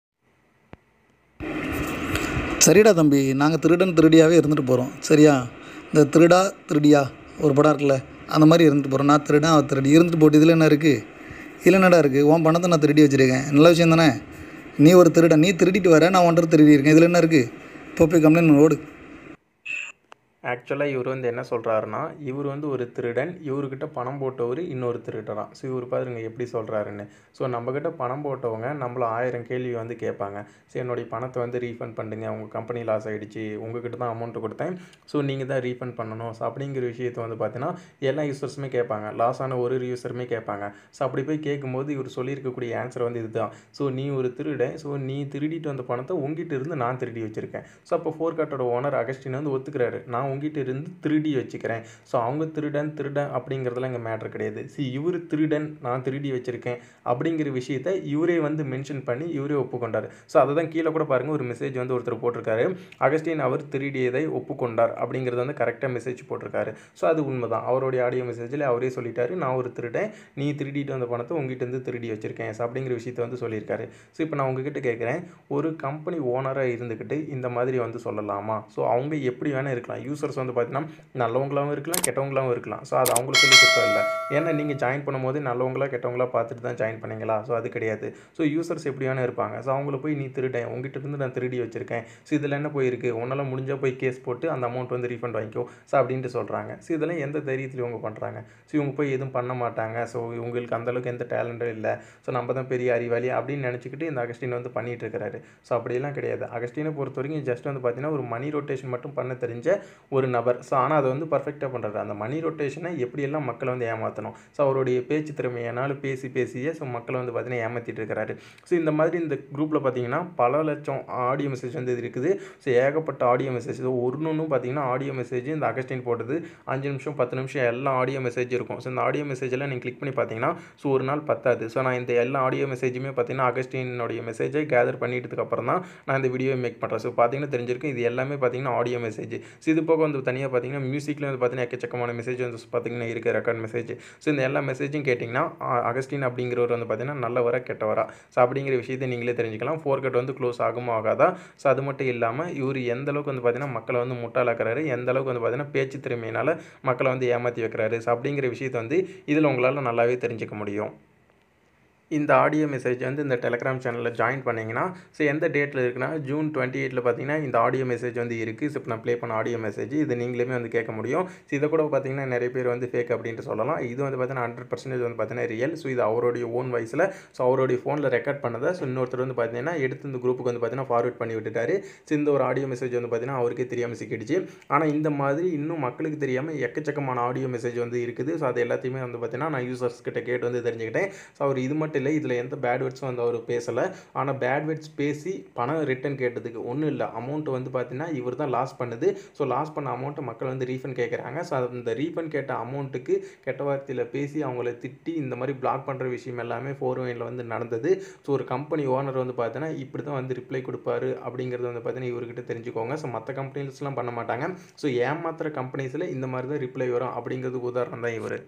சரிடா தம்பி நாங்கள் திருடன் திருடியாகவே இருந்துட்டு போகிறோம் சரியா இந்த திருடா திருடியா ஒரு படம் இருக்குல்ல அந்த மாதிரி இருந்துட்டு போகிறோம் நான் திருடன் அவன் திருடி இருந்துட்டு போட்டு இதில் என்ன இருக்குது இதில் என்னடா இருக்குது உன் பணத்தை நான் திருடி வச்சுருக்கேன் நல்ல விஷயம் தானே நீ ஒரு திருடன் நீ திருடிட்டு வர நான் ஒன்றரை திருடி இருக்கேன் இதில் என்ன இருக்குது இப்போ போய் கம்ப்ளைண்ட் ஓடு ஆக்சுவலாக இவர் வந்து என்ன சொல்கிறாருன்னா இவர் வந்து ஒரு திருடன் இவர்கிட்ட பணம் போட்டவர் இன்னொரு திருடராம் ஸோ இவர் பாருங்க எப்படி சொல்கிறாருன்னு ஸோ நம்மக்கிட்ட பணம் போட்டவங்க நம்மள ஆயிரம் கேள்வி வந்து கேட்பாங்க ஸோ என்னுடைய பணத்தை வந்து ரீஃபண்ட் பண்ணுங்க உங்கள் கம்பெனி லாஸ் ஆகிடுச்சு உங்ககிட்ட தான் அமௌண்ட்டு கொடுத்தேன் ஸோ நீங்கள் தான் ரீஃபண்ட் பண்ணணும் ஸோ அப்படிங்கிற விஷயத்தை வந்து பார்த்தீங்கன்னா எல்லா யூசர்ஸுமே கேட்பாங்க லாஸ் ஆன ஒரு யூசருமே கேட்பாங்க ஸோ அப்படி போய் கேட்கும்போது இவர் சொல்லியிருக்கக்கூடிய ஆன்சர் வந்து இதுதான் ஸோ நீ ஒரு திருடன் ஸோ நீ திருடிட்டு வந்த பணத்தை உங்ககிட்ட இருந்து நான் திருடி வச்சுருக்கேன் ஸோ அப்போ ஃபோர் கார்ட்டோட ஓனர் அகஸ்டின் வந்து ஒத்துக்கிறாரு நான் உங்ககிட்ட இருந்து திருடி வச்சுக்கிறேன் ஸோ அவங்க திருடன் திருடன் அப்படிங்கிறதுலாம் இங்கே மேட்ரு கிடையாது சி இவர் திருடன் நான் திருடி வச்சுருக்கேன் அப்படிங்கிற விஷயத்த இவரே வந்து மென்ஷன் பண்ணி இவரே ஒப்புக்கொண்டார் ஸோ அதை தான் கீழே கூட பாருங்கள் ஒரு மெசேஜ் வந்து ஒருத்தர் போட்டிருக்காரு அகஸ்டின் அவர் திருடியதை ஒப்புக்கொண்டார் அப்படிங்கிறது வந்து கரெக்டாக மெசேஜ் போட்டிருக்காரு ஸோ அது உண்மைதான் அவருடைய ஆடியோ மெசேஜில் அவரே சொல்லிட்டாரு நான் ஒரு திருடன் நீ திருடிட்டு வந்த பணத்தை உங்ககிட்ட இருந்து திருடி வச்சிருக்கேன் ஸோ அப்படிங்கிற விஷயத்தை வந்து சொல்லியிருக்காரு ஸோ இப்போ நான் உங்ககிட்ட கேட்குறேன் ஒரு கம்பெனி ஓனராக இருந்துக்கிட்டு இந்த மாதிரி வந்து சொல்லலாமா ஸோ அவங்க எப்படி வேணால் இருக்கலாம் யூசர்ஸ் வந்து பார்த்தீங்கன்னா நல்லவங்களாகவும் இருக்கலாம் கெட்டவங்களாகவும் இருக்கலாம் ஸோ அது அவங்களுக்கு சொல்லி கொடுத்தா இல்லை ஏன்னா நீங்கள் ஜாயின் பண்ணும்போது நல்லவங்களா கெட்டவங்களா பார்த்துட்டு தான் ஜாயின் பண்ணீங்களா ஸோ அது கிடையாது ஸோ யூசர்ஸ் எப்படி வேணால் இருப்பாங்க ஸோ அவங்கள போய் நீ திருடேன் உங்ககிட்ட இருந்து நான் திருடி வச்சிருக்கேன் ஸோ இதில் என்ன போயிருக்கு உன்னால் முடிஞ்சால் போய் கேஸ் போட்டு அந்த அமௌண்ட் வந்து ரீஃபண்ட் வாங்கிக்கோ ஸோ அப்படின்ட்டு சொல்கிறாங்க ஸோ இதெல்லாம் எந்த தைரியத்தில் இவங்க பண்ணுறாங்க ஸோ இவங்க போய் எதுவும் பண்ண மாட்டாங்க ஸோ இவங்களுக்கு அந்தளவுக்கு எந்த டேலண்ட்டும் இல்லை ஸோ நம்ம தான் பெரிய அறிவாளி அப்படின்னு நினச்சிக்கிட்டு இந்த அகஸ்டின் வந்து பண்ணிட்டு இருக்கிறாரு ஸோ அப்படியெல்லாம் கிடையாது அகஸ்டினை பொறுத்த வரைக்கும் ஜஸ்ட் வந்து பார்த்தீங்கன்னா ஒரு மணி ரொட்டேஷன் மட்டும் பண்ண தெரிஞ்ச ஒரு நபர் ஸோ ஆனால் அதை வந்து பர்ஃபெக்டாக பண்ணுறாரு அந்த மணி ரொட்டேஷனை எப்படியெல்லாம் மக்களை வந்து ஏமாற்றணும் ஸோ அவருடைய பேச்சு திறமையினாலும் பேசி பேசியே ஸோ மக்களை வந்து பார்த்தீங்கன்னா ஏமாற்றிட்டு இருக்கிறாரு ஸோ இந்த மாதிரி இந்த குரூப்பில் பார்த்தீங்கன்னா பல லட்சம் ஆடியோ மெசேஜ் வந்து இது இருக்குது ஸோ ஏகப்பட்ட ஆடியோ மெசேஜ் ஒன்று ஒன்றும் பார்த்தீங்கன்னா ஆடியோ மெசேஜ் இந்த அகஸ்டின் போட்டது அஞ்சு நிமிஷம் பத்து நிமிஷம் எல்லா ஆடியோ மெசேஜ் இருக்கும் ஸோ இந்த ஆடியோ மெசேஜெல்லாம் நீங்கள் கிளிக் பண்ணி பார்த்தீங்கன்னா ஸோ ஒரு நாள் பத்தாது ஸோ நான் இந்த எல்லா ஆடியோ மெசேஜுமே பார்த்தீங்கன்னா அகஸ்டினுடைய மெசேஜை கேதர் பண்ணிட்டதுக்கு அப்புறம் தான் நான் இந்த வீடியோ மேக் பண்ணுறேன் ஸோ பார்த்தீங்கன்னா தெரிஞ்சிருக்கும் இது எல்லாமே பார்த்தீங்கன்னா ஆடியோ மெசேஜ் ஸோ இது போக வந்து தனியாக பார்த்தீங்கன்னா மியூசிக்கில் வந்து பார்த்தீங்கன்னா எக்கச்சக்கமான மெசேஜ் வந்து பார்த்தீங்கன்னா இருக்குது ரெக்கார்ட் மெசேஜ் ஸோ இந்த எல்லா மெசேஜும் கேட்டிங்கன்னா அ- அகஸ்டின் அப்படிங்கிறவர் வந்து பார்த்தீங்கன்னா நல்லவரா கெட்டவரா ஸோ அப்படிங்கிற விஷயத்தை நீங்களே தெரிஞ்சுக்கலாம் ஃபோர் கட் வந்து க்ளோஸ் ஆகுமா ஆகாதா ஸோ அது மட்டும் இல்லாமல் இவர் எந்த அளவுக்கு வந்து பார்த்தீங்கன்னா மக்களை வந்து முட்டாளாக்குறாரு எந்த அளவுக்கு வந்து பார்த்தீங்கன்னா பேச்சு திறமையினால் மக்களை வந்து ஏமாற்றி வைக்கிறாரு ஸோ அப்படிங்கிற விஷயத்தை வந்து இதில் உங்களால் நல்லாவே தெரிஞ்சுக்க முடியும் இந்த ஆடியோ மெசேஜ் வந்து இந்த டெலகிராம் சேனலில் ஜாயின் பண்ணிங்கன்னா ஸோ எந்த டேட்டில் இருக்குன்னா ஜூன் டுவெண்ட்டி எயிட்டில் பார்த்தீங்கன்னா இந்த ஆடியோ மெசேஜ் வந்து இருக்குது ஸோ இப்போ நான் ப்ளே பண்ண ஆடியோ மெசேஜ் இது நீங்களுமே வந்து கேட்க முடியும் ஸோ இதை கூட பார்த்தீங்கன்னா நிறைய பேர் வந்து ஃபேக் அப்படின்ட்டு சொல்லலாம் இது வந்து பார்த்தீங்கன்னா ஹண்ட்ரட் பர்சன்டேஜ் வந்து பார்த்தீங்கன்னா ரியல் ஸோ இது அவருடைய ஓன் வாய்ஸில் ஸோ அவருடைய ஃபோனில் ரெக்கார்ட் பண்ணதை ஸோ இன்னொருத்தர் வந்து பார்த்தீங்கன்னா எடுத்து இந்த குரூப்புக்கு வந்து பார்த்தீங்கன்னா ஃபார்வர்ட் பண்ணி விட்டுட்டாரு ஸோ இந்த ஒரு ஆடியோ மெசேஜ் வந்து பார்த்தீங்கன்னா அவருக்கே தெரியாமல் சிக்கிடுச்சு ஆனால் இந்த மாதிரி இன்னும் மக்களுக்கு தெரியாமல் எக்கச்சக்கமான ஆடியோ மெசேஜ் வந்து இருக்குது ஸோ அது எல்லாத்தையுமே வந்து பார்த்தீங்கன்னா நான் யூசர்ஸ் கிட்ட கேட்டு வந்து தெரிஞ்சுக்கிட்டேன் ஸோ அவர் இது மட்டும் இல்லை இதில் எந்த பேட் வேர்ட்ஸும் வந்து அவர் பேசலை ஆனால் பேட் வேர்ட்ஸ் பேசி பணம் ரிட்டர்ன் கேட்டதுக்கு ஒன்றும் இல்லை அமௌண்ட் வந்து பார்த்தீங்கன்னா இவர் தான் லாஸ் பண்ணுது ஸோ லாஸ் பண்ண அமௌண்ட்டை மக்கள் வந்து ரீஃபண்ட் கேட்குறாங்க ஸோ அந்த ரீஃபண்ட் கேட்ட அமௌண்ட்டுக்கு கெட்ட வார்த்தையில் பேசி அவங்கள திட்டி இந்த மாதிரி பிளாக் பண்ணுற விஷயம் எல்லாமே ஃபோர் ஒயினில் வந்து நடந்தது ஸோ ஒரு கம்பெனி ஓனர் வந்து பார்த்தீங்கன்னா இப்படி தான் வந்து ரிப்ளை கொடுப்பாரு அப்படிங்கிறது வந்து பார்த்தீங்கன்னா இவர்கிட்ட தெரிஞ்சுக்கோங்க ஸோ மற்ற கம்பெனிஸ்லாம் பண்ண மாட்டாங்க ஸோ ஏமாத்துற கம்பெனிஸில் இந்த மாதிரி தான் ரிப்ளை வரும் அப்படிங்கிறதுக்கு உதாரணம் தான் இவர்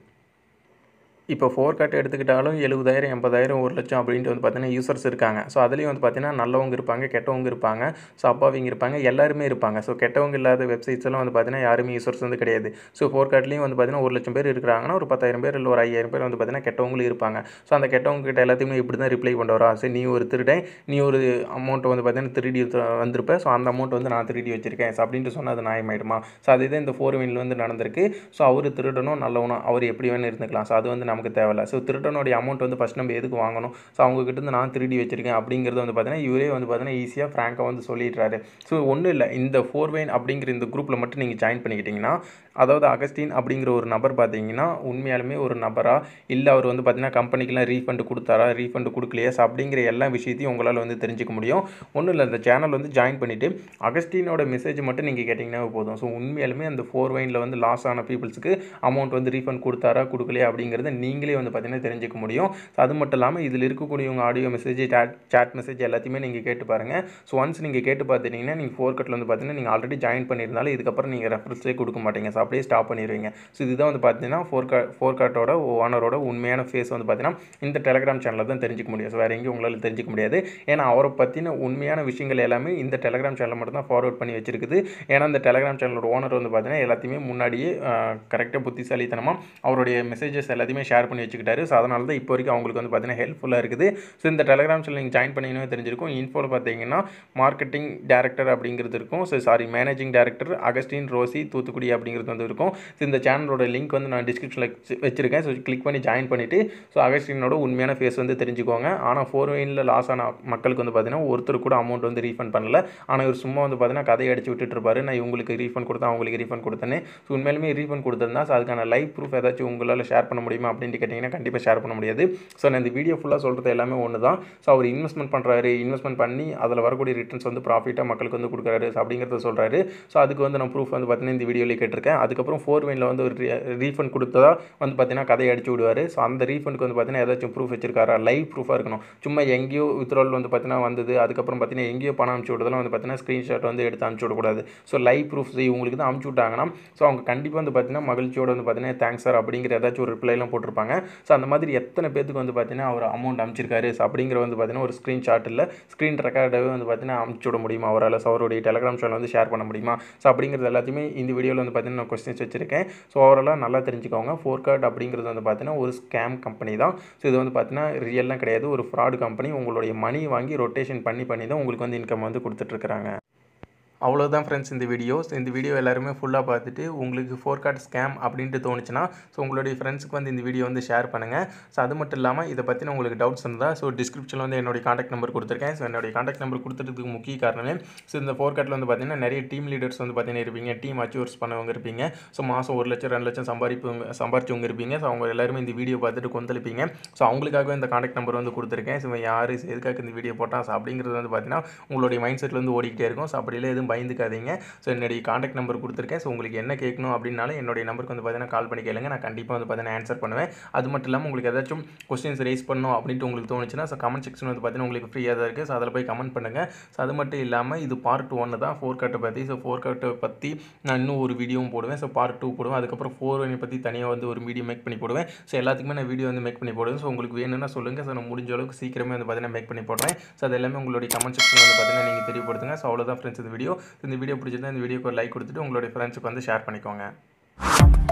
இப்போ ஃபோர் கட் எடுத்துக்கிட்டாலும் எழுபதாயிரம் எண்பதாயிரம் ஒரு லட்சம் அப்படின்ட்டு வந்து பார்த்தீங்கன்னா யூசர்ஸ் இருக்காங்க ஸோ அதுலேயும் வந்து பார்த்தீங்கன்னா நல்லவங்க இருப்பாங்க கெட்டவங்க இருப்பாங்க ஸோ அப்பாவிங்க இருப்பாங்க எல்லாருமே இருப்பாங்க ஸோ கெட்டவங்க இல்லாத வெப்சைட்ஸ் எல்லாம் வந்து பார்த்தீங்கன்னா யாருமே யூசர்ஸ் வந்து கிடையாது ஸோ ஃபோர் கட்லேயும் வந்து பார்த்தீங்கன்னா ஒரு லட்சம் பேர் இருக்கிறாங்கன்னா ஒரு பத்தாயிரம் பேர் இல்லை ஒரு ஐயாயிரம் பேர் வந்து பார்த்தீங்கன்னா கெட்டவங்களும் இருப்பாங்க ஸோ அந்த கெட்டவங்க கிட்ட எல்லாத்தையுமே இப்படி தான் ரிப்ளை பண்ணுறா சரி நீ ஒரு திருடன் நீ ஒரு அமௌண்ட்டை வந்து பார்த்தீங்கன்னா திருடி வந்திருப்ப ஸோ அந்த அமௌண்ட் வந்து நான் திருடி வச்சிருக்கேன் ஸோ அப்படின்ட்டு சொன்னால் அது நியாயமாயிடுமா ஸோ அதுதான் இந்த ஃபோர் வினில் வந்து நடந்திருக்கு ஸோ அவர் திருடனும் நல்லவனும் அவர் எப்படி வேணும் இருந்துக்கலாம் ஸோ அது வந்து நமக்கு தேவையில்ல ஸோ திருடனுடைய அமௌண்ட் வந்து ஃபஸ்ட் நம்ம எதுக்கு வாங்கணும் ஸோ அவங்ககிட்ட இருந்து நான் திருடி வச்சிருக்கேன் அப்படிங்கிறது வந்து பார்த்தீங்கன்னா இவரே வந்து பார்த்தீங்கன்னா ஈஸியாக ஃப்ராங்காக வந்து சொல்லிடுறாரு ஸோ ஒன்றும் இல்லை இந்த ஃபோர் வெயின் அப்படிங்கிற இந்த குரூப்பில் மட்டும் நீங்கள் ஜாயின் பண்ணிக்கிட்டிங்கன்னா அதாவது அகஸ்டின் அப்படிங்கிற ஒரு நபர் பார்த்தீங்கன்னா உண்மையாலுமே ஒரு நபரா இல்லை அவர் வந்து பார்த்தீங்கன்னா கம்பெனிக்கெலாம் ரீஃபண்ட் கொடுத்தாரா ரீஃபண்ட் கொடுக்கலையா ஸோ அப்படிங்கிற எல்லா விஷயத்தையும் உங்களால் வந்து தெரிஞ்சுக்க முடியும் ஒன்றும் இல்லை அந்த சேனல் வந்து ஜாயின் பண்ணிவிட்டு அகஸ்டினோட மெசேஜ் மட்டும் நீங்கள் கேட்டிங்கன்னா போதும் ஸோ உண்மையாலுமே அந்த ஃபோர் வைனில் வந்து லாஸ் ஆன பீப்புள்ஸுக்கு அமௌண்ட் வந்து ரீஃபண்ட் கொடுத்தாரா கொடுக்கலையா அப்படிங்கிறத நீங்களே வந்து பார்த்தீங்கன்னா தெரிஞ்சுக்க முடியும் ஸோ அது மட்டும் இல்லாமல் இதில் இருக்கக்கூடியவங்க audio message chat chat message எல்லாத்தையுமே நீங்கள் கேட்டு பாருங்கள் ஸோ ஒன்ஸ் நீங்கள் கேட்டு பார்த்துட்டிங்கன்னா நீங்கள் ஃபோர் கட்டில் வந்து பார்த்தீங்கன்னா நீங்கள் ஆல்ரெடி ஜாயின் பண்ணியிருந்தாலும் இதுக்கப்புறம் நீங்கள் ரெஃபரன்ஸே கொடுக்க மாட்டீங்க ஸோ அப்படியே ஸ்டாப் பண்ணிடுவீங்க ஸோ இதுதான் வந்து பார்த்தீங்கன்னா ஃபோர் கா ஃபோர் கார்ட்டோட ஓனரோட உண்மையான ஃபேஸ் வந்து பார்த்தீங்கன்னா இந்த டெலகிராம் சேனலில் தான் தெரிஞ்சுக்க முடியும் ஸோ வேறு எங்கேயும் உங்களால் தெரிஞ்சுக்க முடியாது ஏன்னா அவரை பற்றின உண்மையான விஷயங்கள் எல்லாமே இந்த டெலகிராம் சேனலில் மட்டும் தான் ஃபார்வர்ட் பண்ணி வச்சிருக்குது ஏன்னா இந்த டெலகிராம் சேனலோட ஓனர் வந்து பார்த்தீங்கன்னா எல்லாத்தையுமே முன்னாடியே கரெக்டாக புத்திசாலித்தனமாக அவருடைய மெசேஜஸ் எல்லாத்தையுமே ஷேர் பண்ணி வச்சுக்கிட்டாரு ஸோ அதனால தான் இப்போ வரைக்கும் அவங்களுக்கு வந்து பார்த்தீங்கன்னா ஹெல்ப்ஃபுல்லாக இருக்குது ஸோ இந்த டெலகிராம் சேனல் நீங்கள் ஜாயின் பண்ணிங்கன்னு தெரிஞ்சிருக்கும் இன்ஃபோவில் பார்த்தீங்கன்னா மார்க்கெட்டிங் டேரக்டர் அப்படிங்கிறது இருக்கும் so sorry managing director Augustine Rosy Thoothukudi அப்படிங்கிறது வந்து இருக்கும் ஸோ இந்த சேனலோட லிங்க் வந்து நான் டிஸ்கிரிப்ஷனில் வச்சிருக்கேன் ஸோ கிளிக் பண்ணி ஜாயின் பண்ணிவிட்டு ஸோ அகஸ்டினோட உண்மையான ஃபேஸ் வந்து தெரிஞ்சுக்கோங்க ஆனால் ஃபோர் வெயினில் லாஸ் ஆன மக்களுக்கு வந்து பார்த்தீங்கன்னா ஒருத்தர் கூட அமௌண்ட் வந்து ரீஃபண்ட் பண்ணல ஆனால் இவர் சும்மா வந்து பார்த்தீங்கன்னா கதையை அடிச்சு விட்டுட்டு இருப்பாரு நான் இவங்களுக்கு ரீஃபண்ட் கொடுத்தேன் அவங்களுக்கு ரீஃபண்ட் கொடுத்தேன்னு ஸோ உண்மையிலுமே ரீஃபண்ட் கொடுத்துருந்தா ஸோ அதுக்கான லைவ் ப்ரூஃப் ஏதாச்சும் உங்களால் ஷேர் பண்ண முடியுமா அப்படின்ட்டு கேட்டிங்கன்னா கண்டிப்பாக ஷேர் பண்ண முடியாது ஸோ நான் இந்த வீடியோ ஃபுல்லாக சொல்கிறது எல்லாமே ஒன்று தான் ஸோ அவர் இன்வெஸ்ட்மெண்ட் பண்ணுறாரு இன்வெஸ்ட்மெண்ட் பண்ணி அதில் வரக்கூடிய ரிட்டர்ன்ஸ் வந்து ப்ராஃபிட்டாக மக்களுக்கு வந்து கொடுக்குறாரு ஸோ அப்படிங்கிறத சொல்கிறாரு ஸோ அதுக்கு வந்து நான் ப்ரூஃப் வந்து பார்த்தீங்கன்னா இந்த வீடியோலேயே கேட்டிருக்கேன் அதுக்கப்புறம் ஃபோர் வெயினில் வந்து ஒரு ரீஃபண்ட் கொடுத்ததா வந்து பார்த்தீங்கன்னா கதையை அடிச்சு விடுவார் ஸோ அந்த ரீஃபண்டுக்கு வந்து பார்த்தீங்கன்னா ஏதாச்சும் ப்ரூஃப் வச்சிருக்காரா லைவ் ப்ரூஃபாக இருக்கணும் சும்மா எங்கேயோ வித்ரோல் வந்து பார்த்தீங்கன்னா வந்தது அதுக்கப்புறம் பார்த்தீங்கன்னா எங்கேயோ பணம் அனுப்பிச்சு விடுறதுலாம் வந்து பார்த்தீங்கன்னா ஸ்க்ரீன்ஷாட் வந்து எடுத்து அனுப்பிச்சு விடக்கூடாது ஸோ லைவ் ப்ரூஃப் இவங்களுக்கு தான் அனுப்பிச்சு விட்டாங்கன்னா ஸோ அவங்க கண்டிப்பாக வந்து பார்த்தீங்கன்னா மகிழ்ச்சியோட வந்து பார்த்தீங்கன்னா தேங்க்ஸ் சார் அப்படிங்கிற ஏதாச்சும் ஒரு ரிப்ளைலாம் போட்டிருப்பாங்க ஸோ அந்த மாதிரி எத்தனை பேத்துக்கு வந்து பார்த்தீங்கன்னா அவர் அமௌண்ட் அனுப்பிச்சிருக்காரு ஸோ அப்படிங்கிற வந்து பார்த்தீங்கன்னா ஒரு ஸ்க்ரீன்ஷாட் இல்லை ஸ்க்ரீன் ரெக்கார்டாகவே வந்து பார்த்தீங்கன்னா அனுப்பிச்சு விட முடியுமா அவரால் ஸோ அவருடைய டெலகிராம் சேனல் வந்து ஷேர் பண்ண முடியுமா ஸோ அப்படிங்கிறது எல்லாத்தையுமே இந்த வீடியோவில் வந்து பார்த்தீங்கன்னா நான் கொஸ்டின்ஸ் வச்சிருக்கேன் ஸோ ஓவராலாக நல்லா தெரிஞ்சுக்கோங்க ஃபோர் கார்டு அப்படிங்கிறது வந்து பார்த்தீங்கன்னா ஒரு ஸ்கேம் கம்பெனி தான் ஸோ இது வந்து பார்த்தீங்கன்னா ரியல்லாம் கிடையாது ஒரு ஃப்ராடு கம்பெனி உங்களுடைய மணி வாங்கி ரொட்டேஷன் பண்ணி பண்ணி தான் உங்களுக்கு வந்து இன்கம் வந்து கொடுத்துட்ருக்குறாங்க அவ்வளோதான் ஃப்ரெண்ட்ஸ் இந்த வீடியோ ஸோ இந்த வீடியோ எல்லாருமே ஃபுல்லாக பார்த்துட்டு உங்களுக்கு ஃபோர் கார்ட் ஸ்கேம் அப்படின்ட்டு தோணுச்சுன்னா ஸோ உங்களுடைய ஃப்ரெண்ட்ஸுக்கு வந்து இந்த வீடியோ வந்து ஷேர் பண்ணுங்கள் ஸோ அது மட்டும் இல்லாமல் இதை பற்றின உங்களுக்கு டவுட்ஸ் இருந்தால் ஸோ டிஸ்கிரிப்ஷனில் வந்து என்னுடைய காண்டாக்ட் நம்பர் கொடுத்துருக்கேன் ஸோ என்னுடைய காண்டாக்ட் நம்பர் கொடுத்துறதுக்கு முக்கிய காரணமே ஸோ இந்த ஃபோர் கார்ட்டில் வந்து பார்த்தீங்கன்னா நிறைய டீம் லீடர்ஸ் வந்து பார்த்தீங்கன்னா இருப்பீங்க டீம் அச்சீவர்ஸ் பண்ணவங்க இருப்பீங்க ஸோ மாதம் ஒரு லட்சம் ரெண்டு லட்சம் சம்பாதிப்பவங்க சம்பாரிச்சவங்க இருப்பீங்க ஸோ அவங்க எல்லாருமே இந்த வீடியோ பார்த்துட்டு கொந்தளிப்பீங்க ஸோ அவங்களுக்காகவே இந்த காண்டாக்ட் நம்பர் வந்து கொடுத்துருக்கேன் ஸோ யார் எதுக்காக இந்த வீடியோ போட்டால் ஸோ அப்படிங்கிறது வந்து பார்த்தீங்கன்னா உங்களுடைய மைண்ட் செட்டில் வந்து ஓடிக்கிட்டே இருக்கும் ஸோ அப்படிலாம் எதுவும் பயந்துக்காதீங்க ஸோ என்னுடைய காண்டாக்ட் நம்பர் கொடுத்துருக்கேன் ஸோ உங்களுக்கு என்ன கேட்கணும் அப்படின்னாலும் என்னுடைய நம்பருக்கு வந்து பார்த்தீங்கன்னா கால் பண்ணி கேளுங்க நான் கண்டிப்பாக வந்து பார்த்தீங்கன்னா ஆன்சர் பண்ணுவேன் அது மட்டும் இல்லாமல் உங்களுக்கு ஏதாச்சும் கொஸ்டின்ஸ் ரைஸ் பண்ணணும் அப்படின்ட்டு உங்களுக்கு தோணுச்சுன்னா ஸோ கமெண்ட் செக்ஷன் வந்து பார்த்தீங்கன்னா உங்களுக்கு ஃப்ரீயாக தான் இருக்குது ஸோ அதில் போய் கமெண்ட் பண்ணுங்கள் ஸோ அது மட்டும் இல்லாமல் இது பார்ட் ஒன்று தான் ஃபோர் கட்டை பற்றி ஸோ ஃபோர் கட்டை பற்றி நான் இன்னும் ஒரு வீடியோவும் போடுவேன் ஸோ பார்ட் டூ போடுவேன் அதுக்கப்புறம் ஃபோர் ஒனை பற்றி தனியாக வந்து ஒரு வீடியோ மேக் பண்ணி போடுவேன் ஸோ எல்லாத்துக்குமே நான் வீடியோ வந்து மேக் பண்ணி போடுவேன் ஸோ உங்களுக்கு வேணும்னா சொல்லுங்கள் ஸோ நான் முடிஞ்ச அளவுக்கு சீக்கிரமே வந்து பார்த்தீங்கன்னா மேக் பண்ணி போடுறேன் ஸோ அது எல்லாமே உங்களுடைய கமெண்ட் செக்ஷன் வந்து பார்த்தீங்கன்னா நீங்கள் தெரியப்படுத்துங்க ஸோ அவ்வளோதான் ஃப்ரெண்ட்ஸ் இந்த வீடியோ இந்த வீடியோ பிடிச்சிருந்தா இந்த வீடியோக்கு ஒரு லைக் கொடுத்துட்டு உங்களுடைய ஃப்ரெண்ட்ஸுக்கு வந்து ஷேர் பண்ணிக்கோங்க